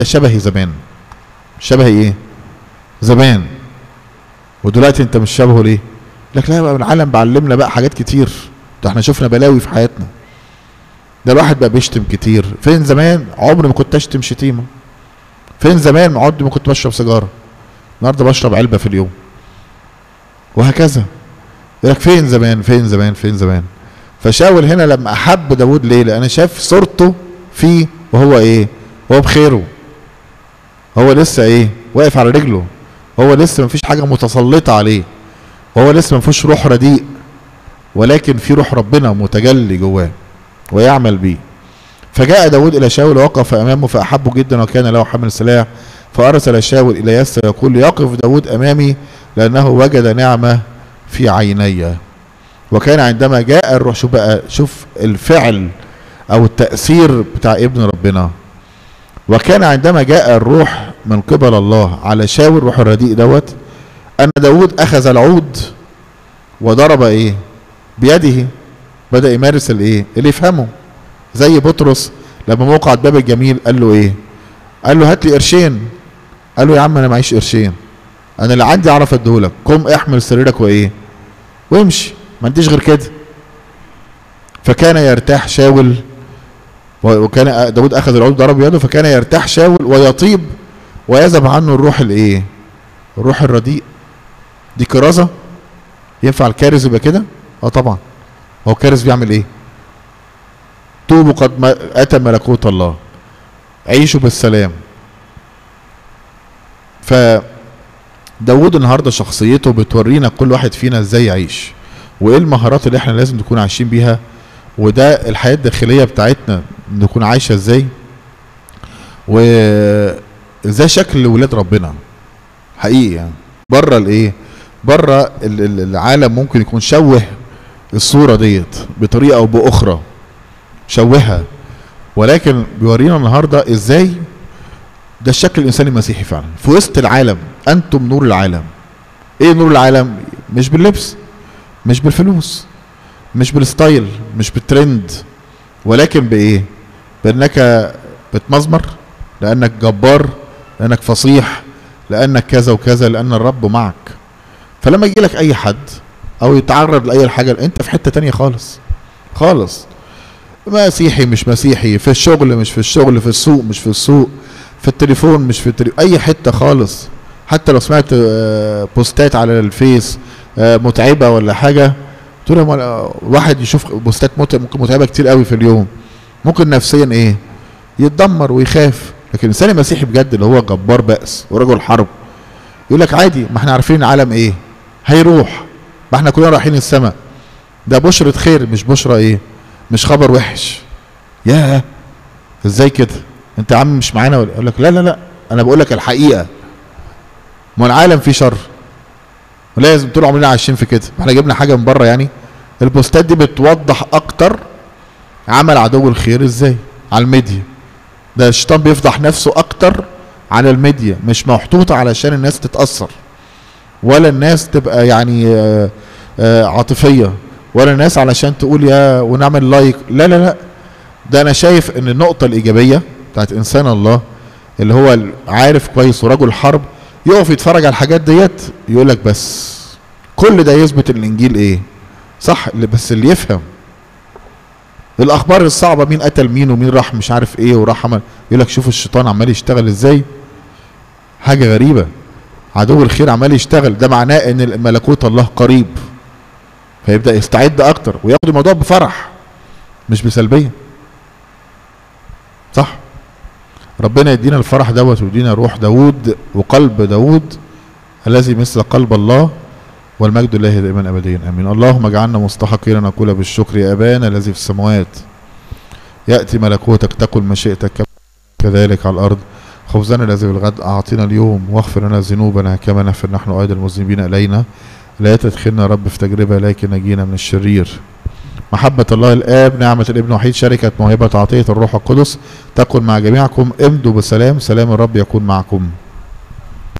شبهي زمان شبهي ايه زمان ودلوقتي انت مش شبهه ليه لك لا بقى العالم بعلمنا بقى حاجات كتير ده احنا شفنا بلاوي في حياتنا ده الواحد بقى بيشتم كتير فين زمان عمري ما كنت اشتم شتيمه فين زمان عمري ما كنت بشرب سيجاره النهارده بشرب علبه في اليوم وهكذا يقول لك فين زمان فين زمان فين زمان فشاول هنا لما احب داود ليه لان شاف صورته فيه وهو ايه هو بخيره هو لسه ايه واقف على رجله هو لسه مفيش حاجه متسلطه عليه وهو لسه مفيش روح رديء ولكن في روح ربنا متجلي جواه ويعمل بيه فجاء داود الى شاول ووقف امامه فاحبه جدا وكان له حمل سلاح فارسل شاول الى يسى يقول يقف داود امامي لانه وجد نعمه في عيني وكان عندما جاء الروح شوف بقى شوف الفعل او التاثير بتاع ابن ربنا وكان عندما جاء الروح من قبل الله على شاول روح الرديء دوت ان داود اخذ العود وضرب ايه بيده بدا يمارس الايه اللي يفهمه زي بطرس لما موقع باب الجميل قال له ايه قال له هات لي قرشين قال له يا عم انا معيش قرشين انا اللي عندي اعرف اديهولك قم احمل سريرك وايه وامشي ما عنديش غير كده فكان يرتاح شاول وكان داود اخذ العود ضرب بيده فكان يرتاح شاول ويطيب ويذهب عنه الروح الايه الروح الرديء دي كرازه ينفع الكارث يبقى كده اه طبعا هو الكارث بيعمل ايه توبوا قد ما اتى ملكوت الله عيشوا بالسلام ف داود النهارده شخصيته بتورينا كل واحد فينا ازاي يعيش وايه المهارات اللي احنا لازم نكون عايشين بيها وده الحياه الداخليه بتاعتنا نكون عايشه ازاي وازاي شكل ولاد ربنا حقيقي يعني بره الايه بره العالم ممكن يكون شوه الصوره ديت بطريقه او باخرى شوهها ولكن بيورينا النهارده ازاي ده الشكل الانساني المسيحي فعلا في وسط العالم انتم نور العالم ايه نور العالم مش باللبس مش بالفلوس مش بالستايل مش بالترند ولكن بايه بانك بتمزمر لانك جبار لانك فصيح لانك كذا وكذا لان الرب معك فلما يجي لك اي حد او يتعرض لاي حاجه انت في حته تانية خالص خالص مسيحي مش مسيحي في الشغل مش في الشغل في السوق مش في السوق في التليفون مش في التليفون اي حته خالص حتى لو سمعت بوستات على الفيس متعبه ولا حاجه تقول واحد يشوف بوستات ممكن متعبه كتير قوي في اليوم ممكن نفسيا ايه يتدمر ويخاف لكن الانسان المسيحي بجد اللي هو جبار بأس ورجل حرب يقول لك عادي ما احنا عارفين العالم ايه هيروح ما احنا كلنا رايحين السماء ده بشرة خير مش بشرة ايه مش خبر وحش ياه ازاي كده انت يا عم مش معانا ولا يقول لك لا لا لا انا بقول لك الحقيقه ما العالم فيه شر ولازم طول عمرنا عايشين في كده احنا جبنا حاجه من بره يعني البوستات دي بتوضح اكتر عمل عدو الخير ازاي على الميديا ده الشيطان بيفضح نفسه اكتر على الميديا مش محطوطه علشان الناس تتاثر ولا الناس تبقى يعني آآ آآ عاطفيه ولا الناس علشان تقول يا ونعمل لايك لا لا لا ده انا شايف ان النقطه الايجابيه بتاعت انسان الله اللي هو عارف كويس ورجل حرب يقف يتفرج على الحاجات ديت يقول لك بس كل ده يثبت الانجيل ايه صح اللي بس اللي يفهم الاخبار الصعبه مين قتل مين ومين راح مش عارف ايه وراح عمل يقول لك شوف الشيطان عمال يشتغل ازاي حاجه غريبه عدو الخير عمال يشتغل ده معناه ان ملكوت الله قريب فيبدا يستعد اكتر وياخد الموضوع بفرح مش بسلبيه صح ربنا يدينا الفرح دوت ويدينا روح داود وقلب داود الذي مثل قلب الله والمجد لله دائما ابديا امين اللهم اجعلنا مستحقين ان نقول بالشكر يا ابانا الذي في السماوات ياتي ملكوتك تكن مشيئتك كذلك على الارض خبزنا الذي في الغد اعطينا اليوم واغفر لنا ذنوبنا كما نغفر نحن ايضا المذنبين الينا لا تدخلنا رب في تجربه لكن نجينا من الشرير محبة الله الآب نعمة الابن الوحيد شركة موهبة عطية الروح القدس تكن مع جميعكم امضوا بسلام سلام الرب يكون معكم